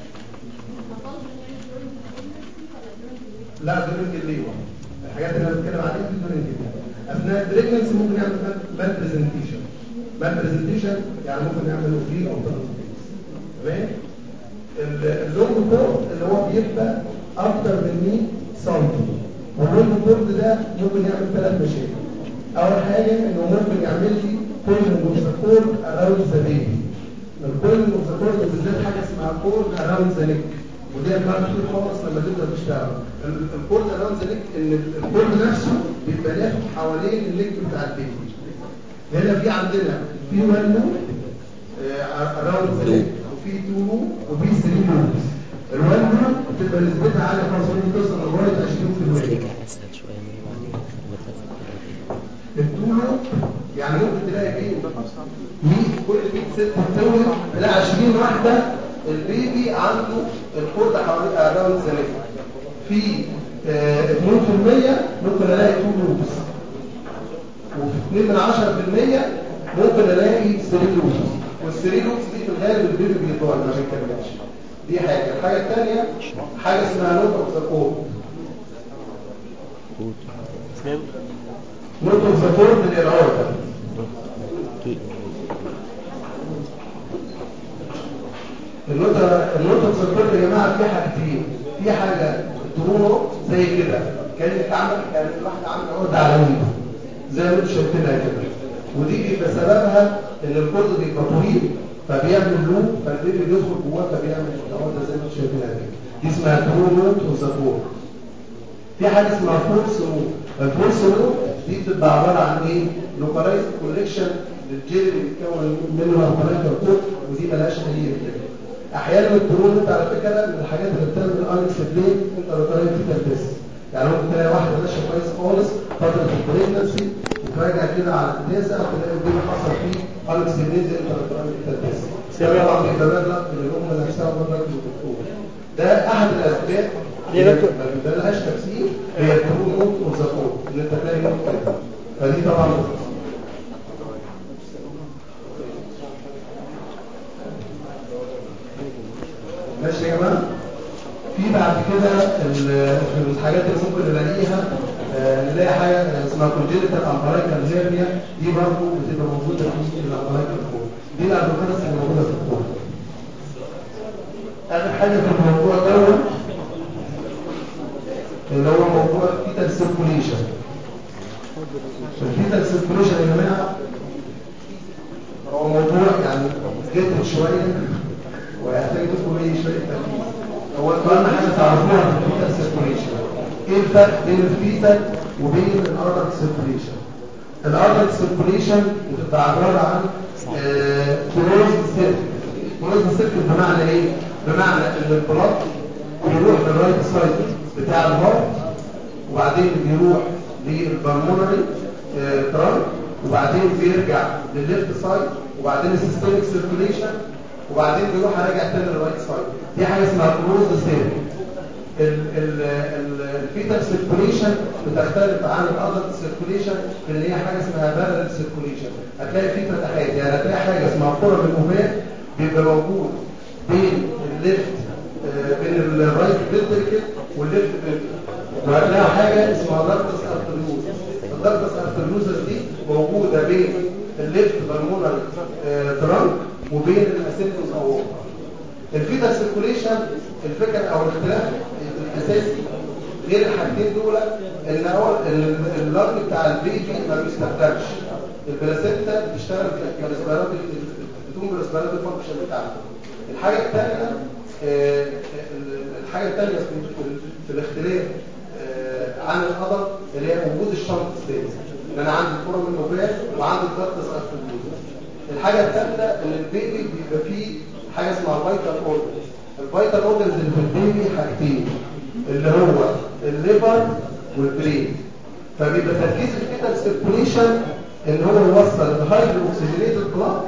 لا دورنج الليل الحاجات اللي انا بتكلم عليها دي دورنج الليل اثناء البريجنسي ممكن يعمل مال برزنتيشن مال برزنتيشن يعني ممكن يعمل اوفري او ترانسفيرس تمام اللونج كورد اللي هو بيبقى اكتر من 100 سم واللونج كورد ده ممكن يعمل ثلاث مشاكل اول حاجه انه ممكن يعمل لي كولن اوف ذا كورد اراوند ذا بيبي الكولن اوف ذا كورد بالذات حاجه اسمها كورد اراوند ذا نيك ودي كانت كتير خالص لما تبدا تشتغل الكورد اراوند ذا نيك ان الكورد نفسه بيبقى لافف حوالين النيك بتاع البيبي هنا في عندنا في ولو اراوند ذا نيك وفي تو لوب وفي 3 لوبس الولو بتبقى نسبتها عاليه خالص ممكن توصل لغايه 20% ترجع اسهل شويه من اللي بعدين المتفق الطولة يعني ممكن تلاقي فيه 100 كل 100 ست بتولد تلاقي 20 واحدة البيبي عنده الكورد حوالي اراوند ذا في آه، 2% ممكن الاقي 2 لوبس وفي 2 من 10% ممكن الاقي 3 لوبس والثري لوبس دي في الغالب البيبي بيطول ما بيكملش دي حاجة الحاجة الثانية حاجة اسمها نوت اوف ذا كورد كود نوت اوف ذا كورد للعقدة كي النقطة النقطة الصفر يا جماعة في حاجتين في حاجة ترونو زي كده كانت عامل كانت واحدة عاملة عقدة على وينه زي ما انتم شايفينها كده ودي بيبقى سببها ان الكورد بيبقى طويل فبيعمل لوب فالبيبي بيدخل جواه فبيعمل عقدة زي ما انتم شايفينها كده دي اسمها ترونو وزافور في حاجة اسمها فورس نو الفورس نو دي بتبقى عبارة عن ايه؟ لوكالايز كوليكشن للجيل اللي بيتكون منه الكوليكتور كود ودي ملهاش اي افكت احيانا الدرون انت على فكره من الحاجات اللي بتعمل انكس بلين انت روتارين في تلبس يعني ممكن تلاقي واحده ماشيه كويس خالص فتره البريجنسي وفجاه كده على التاسع تلاقي البيبي حصل فيه انكس بلين زي انت روتارين في تلبس ده طبعا بيبقى مبلغ من الام نفسها ومبلغ من الدكتور ده احد الاسباب ليه اللي دكتور؟ ما بيبقاش تفسير هي الدرون موت والزفور ان انت تلاقي موت كده فدي طبعا ماشي يا جماعه في بعد كده ال- في الحاجات اللي ممكن نلاقيها آه، نلاقي حاجه اسمها كونجنتال امبرايكال هيرنيا دي برضه بتبقى موجوده في الامبرايكال كور دي الابروفينس اللي موجوده في الكور اخر حاجه في الموضوع دوت اللي هو موضوع الفيتال سيركوليشن الفيتال سيركوليشن يا جماعه هو موضوع يعني جد شويه ويحتاج منكم ايه شويه تركيز هو اهم حاجه تعرفوها في الفيتال سيركوليشن ايه الفرق بين الفيتال وبين الادلت سيركوليشن الادلت سيركوليشن بتبقى عباره عن كلوز سيركل كلوز سيركل بمعنى ايه بمعنى ان البلط بيروح للرايت سايد بتاع الهارت وبعدين بيروح للبلمونري ترانك وبعدين بيرجع للليفت سايد وبعدين السيستميك سيركوليشن وبعدين بيروح راجع تاني للرايت سايد دي حاجه اسمها كلوز سيركل الفيتال سيركوليشن بتختلف عن الادلت سيركوليشن في ان هي حاجه اسمها بارل سيركوليشن هتلاقي في فتحات يعني هتلاقي حاجه اسمها كره من الأوفاق بيبقى موجود بين الليفت آه، بين الرايت فينتركل والليفت فينتركل وهتلاقي حاجه اسمها دارتس ارتريوز الدارتس ارتريوز دي موجوده بين الليفت بالمونري ترانك وبين الاسيلتوس اورتا الفيتال سيركوليشن الفكره او الاختلاف الاساسي غير الحاجتين دول ان اول ان اللنج بتاع البيبي ما بيستخدمش البلاسينتا بتشتغل كالاسبيراتيك بتقوم بالاسبيراتيك فانكشن بتاعها الحاجه الثانيه آه، ال- الحاجه الثانيه في في الاختلاف آه، عن القدر اللي هي وجود الشنط ستيز ان انا عندي الكره من النوبات وعندي الضغط الارثروبوز الحاجه الثالثه ان البيبي بيبقى فيه حاجه اسمها الفيتال اورجنز الفيتال اورجنز اللي في البيبي حاجتين اللي هو الليفر والبرين فبيبقى تركيز الفيتال سيركوليشن ان هو يوصل الهايدرو اوكسجينيتد بلاد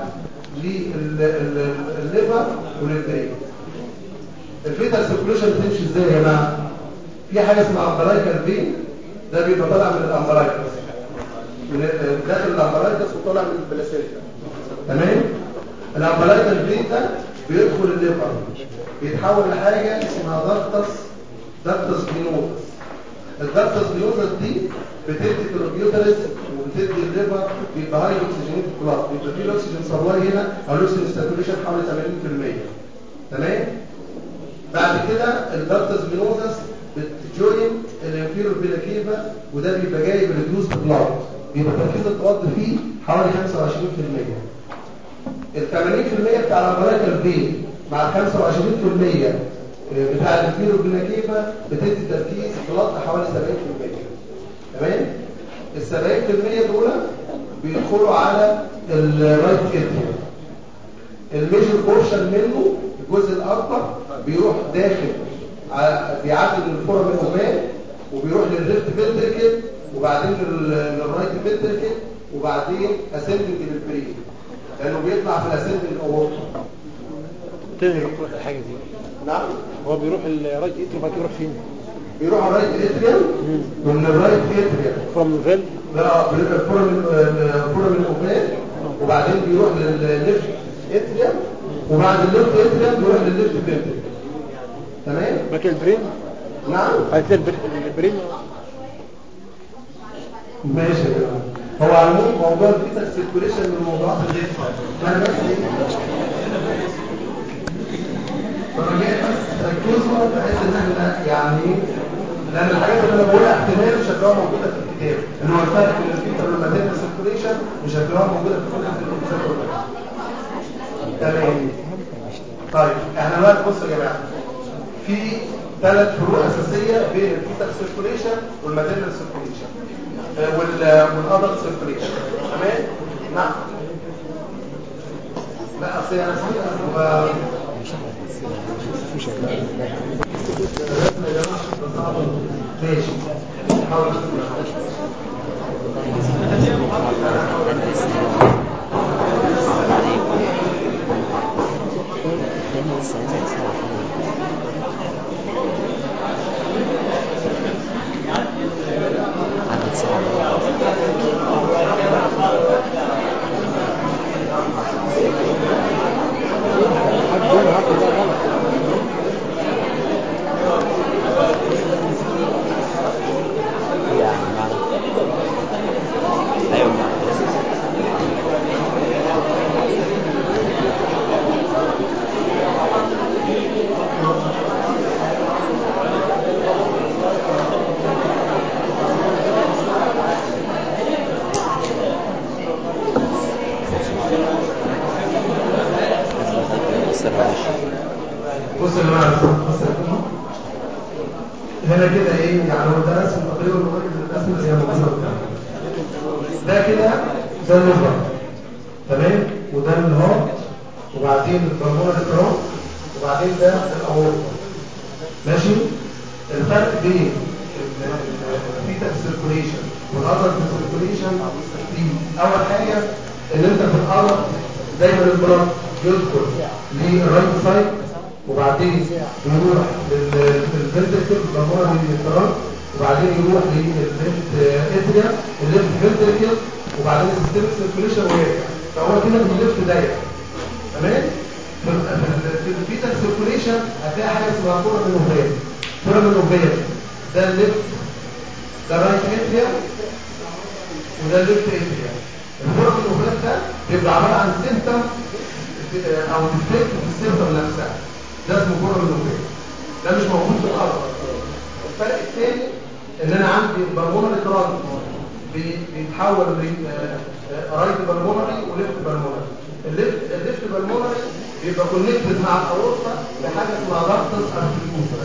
للليفر وللبرين الفيتال سيركوليشن بتمشي ازاي يا جماعه في حاجه اسمها امبلايكال فين ده بيبقى طالع من الامبلايكس من ال- داخل الامبلايكس وطالع من البلاسينتا تمام الامبلايكال فين ده بيدخل الليفر بيتحول لحاجه اسمها دكتس دكتس فينوزس الدكتس فينوزس دي بتدي البيوترس وبتدي الليفر بيبقى هاي اوكسجينيت بلاد بيبقى فيه الاكسجين سبلاي هنا او الاكسجين ساتوريشن حوالي 80% تمام بعد كده الدكتس فينوزس بتجوين الانفيرور فينا كيفا وده بيبقى جاي بريديوس بلاد بيبقى تركيز البلاد فيه حوالي 25% ال 80% بتاع الامبلايكال فين مع ال 25% بتاع الانفيرو بناكيفا بتدي تركيز بلط حوالي 70% تمام ال 70% دول بيدخلوا على الرايت اتريوم الميجر بورشن منه الجزء الاكبر بيروح داخل ع- بيعدي من الفورم الاوفال وبيروح للليفت فنتركل وبعدين لل- للرايت فنتركل وبعدين اسندنج للبرين لانه بيطلع في الاسندنج اورتا تاني يروح الحاجة دي نعم هو بيروح الرايت ايتر وبعد كده يروح فين؟ بيروح الرايت اتريوم ومن الرايت اتريوم فروم فيل لا بيبقى الفورم الفورم الاوفال وبعدين بيروح للليفت اتريوم وبعد الليفت اتريوم بيروح للليفت فنتركل تمام بعد كده البرين نعم بعد كده البر- البرين ماشي يا جماعه هو على العموم موضوع الفيتال سيركوليشن من الموضوعات اللي انا بس ايه فانا جاي بس ركزوا بحيث ان احنا يعني ايه لان الحاجات اللي انا بقولها احتمال مش هتلاقوها موجوده في الكتاب اللي هو الفرق بين الفيتال والماتيريال سيركوليشن مش هتلاقوها موجوده في كل الكتاب تمام طيب احنا دلوقتي بصوا يا جماعه في ثلاث فروق اساسيه بين الفيتال سيركوليشن والماتيريال سيركوليشن والادلت سيركوليشن تمام نعم لا اصل انا هو ماشي حاول عدد ساعة يعني معنى ايوه معنى السلام عليكم بص يا جماعه بص يا جماعة. هنا كده ايه يعني هو ده رسم تقريبا قريب من الرسم اللي هي موجوده قدامك. ده كده ده الليفر تمام وده الهارت وبعدين البلمونة الكرام وبعدين ده الاورطه ماشي الفرق بين الفيتال سيركوليشن والادلت سيركوليشن في اول حاجه ان انت في الارض دايما البلد يدخل للرايت سايد وبعدين يروح للفنتركل بالمره للكرام وبعدين يروح للليفت اتريا الليفت فنتركل وبعدين السيستمك سيركوليشن ويرجع فهو كده في الليفت دايره تمام في ال- في الفيتال سيركوليشن هتلاقي حاجه اسمها كوره من اوفال كوره من اوفال ده الليفت ده رايت اتريا وده الليفت اتريا الكوره من اوفال ده بيبقى عباره عن سيستم او ديفكت في السيستم نفسها ده اسمه كوره من اوفال ده مش موجود في الارض الفرق الثاني ان انا عندي البرمونة الكراني بيتحول رايت بالمونري وليفت بالمونري الليفت الليفت بالمونري بيبقى كونكتد مع الاورطه بحاجه اسمها ضغطس ارتيوزس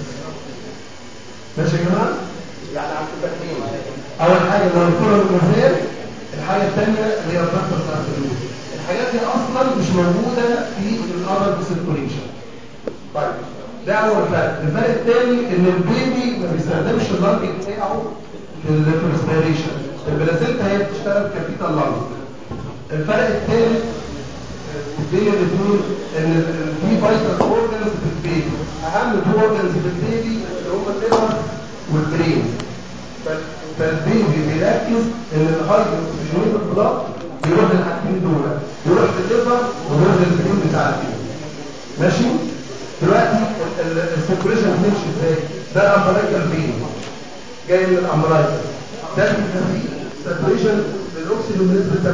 ماشي يا جماعه يعني عم تفهمين اول حاجه اللي هو الكره المزال الحاجه الثانيه اللي هي الضغطس ارتيوزس الحاجات دي اصلا مش موجوده في الارض سيركوليشن طيب ده اول فرق الفرق الثاني ان البيبي ما بيستخدمش اللنج بتاعه في الريسبيريشن البلاسينتا هي بتشتغل كفيتا اللنج الفرق الثالث بين الاثنين ان ال- في فايتال اورجانز في البيبي اهم تو اورجانز في البيبي اللي هم الليفر والبرين فال- فالبيبي بيركز ان الهاي اوكسجين البلاد بيروح للحاجتين دول بيروح للليفر وبيروح للبرين بتاع البيبي ماشي دلوقتي السيركوليشن بتمشي ازاي ده الامبلايكال بين جاي من الامبلايكال ده بيبقى فيه سيركوليشن للاكسجين بنسبه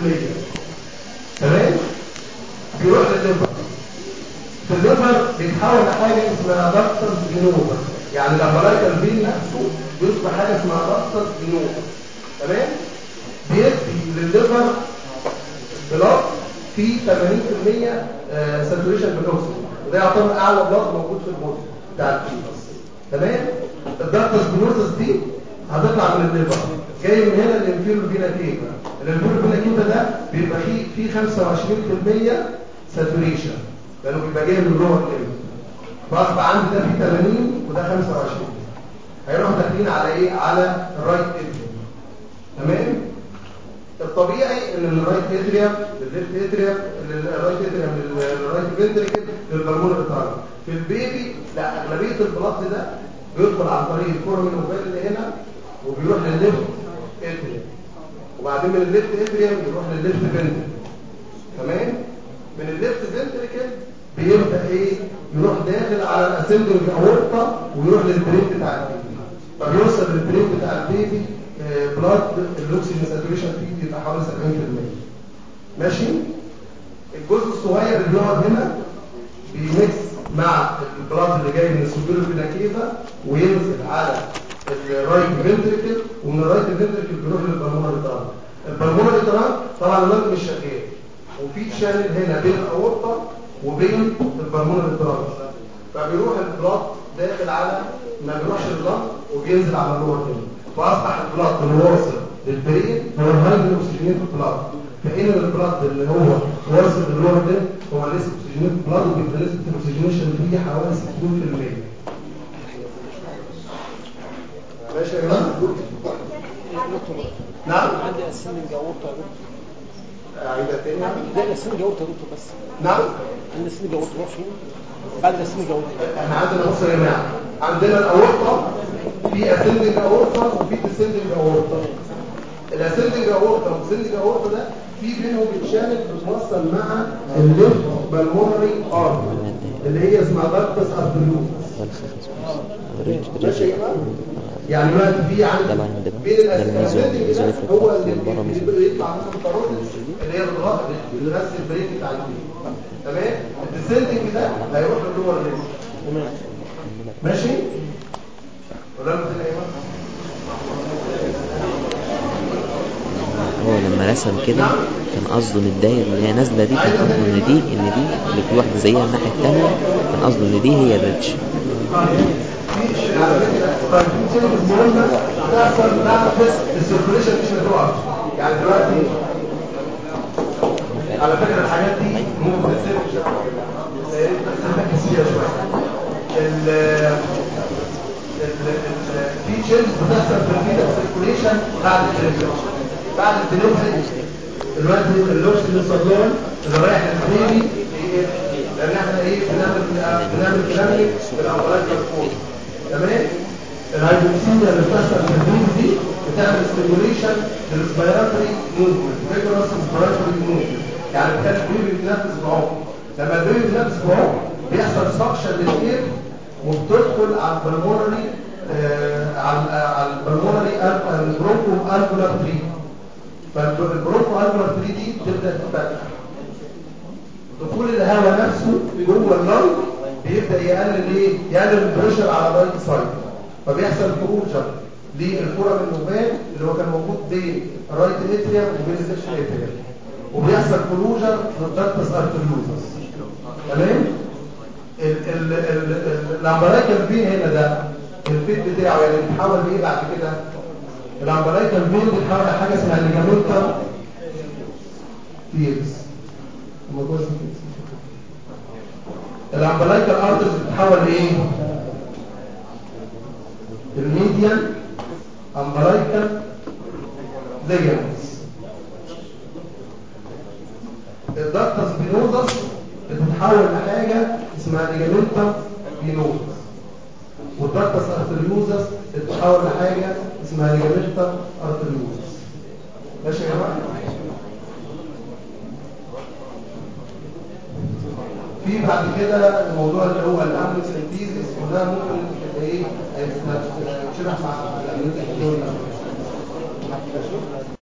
80% تمام بيروح للليفر في الليفر بيتحول لحاجه اسمها ضغطه جنوبا يعني الامبلايكال بين نفسه بيصبح حاجه اسمها ضغطه جنوبا تمام بيدي للليفر بلاد فيه 80% ساتوريشن بالاكسجين وده يعتبر اعلى بلاد موجود في البودي بتاع الفيتس تمام الضغطه سبينوزس دي هتطلع من الليفر جاي من هنا الانفيرو فينا كيفا الانفيرو فينا كيفا ده بيبقى فيه فيه 25% ساتوريشن لانه بيبقى جاي من جوه الليفر فاصبح عندي ده فيه 80 وده 25 هيروحوا داخلين على ايه على الرايت اتريوم تمام الطبيعي ان من الرايت اتريوم للليفت اتريوم للرايت اتريوم للرايت فنتريكل للبلمون الاترال في البيبي لا اغلبيه البلاط ده بيدخل عن طريق الكورمين اوفال اللي هنا وبيروح للليفت اتريوم وبعدين من الليفت اتريوم يروح للليفت فنتريكل تمام من الليفت فنتريكل بيبدا ايه يروح داخل على الاسندنج اورطه ويروح للبرين بتاع البيبي فبيوصل للبرين بتاع البيبي بلاد الاكسجين ساتوريشن فيه بيبقى حوالي 70% ماشي الجزء الصغير اللي بيقعد هنا بيميكس مع البلاد اللي جاي من السوبيرو فيناكيفا وينزل على الرايت فنتريكل ومن الرايت فنتريكل بيروح للبلمونري ترانك البلمونري ترانك طبعا اللنج مش شغال وفي شانل هنا بين الاورطه وبين البلمونري ترانك فبيروح البلاد داخل على ما بيروحش لللنج وبينزل على اللور كده فاصبح البلاد اللي واصل للبرين هو الهايدرو اوكسجينيت بلاد فإن البلاد اللي هو واصل للور ده هو لسه اوكسجينيت بلاد وبيبقى نسبه الاكسجينيشن فيه حوالي 60% ماشي يا جماعه نعم عندي اسنج اورطه يا دكتور عيدها تاني ده اسنج اورطه يا دكتور بس نعم عندي اسنج اورطه روح فين بعد اسنج اورطه احنا عندنا بص يا جماعه عندنا الاورطه في اسندنج اورطه وفي ديسندنج اورطه الاسندنج اورطه والديسندنج اورطه ده في بينهم بتشانل بتوصل مع الليفت بالمونري ارت اللي هي اسمها ضغطس ارتريوز ماشي يا جماعه يعني دلوقتي في عندي طبعا ده بين ده الميزو- الاسندنج ده ميزوليفيك هو ضغط اللي والبره اللي ميزوليفيك. بيطلع منه الكاروتيد اللي هي بتغطي بتغذي البرين بتاع البيبي تمام الديسندنج ده هيروح للور ليفت ماشي ولا انت ايه هو لما رسم كده كان قصده ان الدايره اللي هي نازله دي كان قصده ان دي ان دي اللي في واحده زيها الناحيه الثانيه كان قصده ان دي هي الريتش السيركوليشن مش هتقع يعني دلوقتي على فكره الحاجات دي ممكن تصير مش يا ريت بس نركز فيها شويه ال ال- ال- في تشينج بتحصل في الفيتا سيركوليشن بعد الدليفري بعد الدليفري دلوقتي الاكسجين سبلاي اللي رايح للبيبي بيقل لان احنا ايه بنعمل بنعمل كلامي بالامبلاج مفهوم تمام الهايبوكسيميا اللي بتحصل في البيبي دي بتعمل ستيموليشن للريسبيراتوري موفمنت فيجرس ريسبيراتوري موفمنت يعني بتخلي البيبي يتنفس بعمق لما البيبي يتنفس بعمق بيحصل سكشن للاير وبتدخل على البلمونري آه على على البلمونري البرونكو الفولار 3 فالبرونكو الفولار 3 دي بتبدا تتفتح دخول الهواء نفسه جوه اللنج بيبدا يقلل ايه يقلل البريشر على الرايت سايد فبيحصل فروجر للكرة النوبان اللي هو كان موجود بين الرايت اتريوم وبين الليفت اتريوم وبيحصل كلوجر للدكتس ارتريوزس تمام ال- ال- ال- ال- الامبرايكال فين هنا ده الفيت بتاعه يعني بيتحول لايه بعد كده الامبرايكال فين بيتحول لحاجه اسمها ليجامنتا فيلز هم جوه الفيلز. الامبرايكال ارترز بتتحول لايه الميديان امبرايكال ليجامنتس الدكتس بينوزس بتتحول لحاجه اسمها ليجامنتا بينوزس والدكتس ارتريوزس بتتحول لحاجه اسمها ليجامنتا ارتريوزس ماشي يا جماعه في بعد كده الموضوع اللي هو الامن سنتيزيس وده ممكن يبقى ايه هيتشرح مع الامن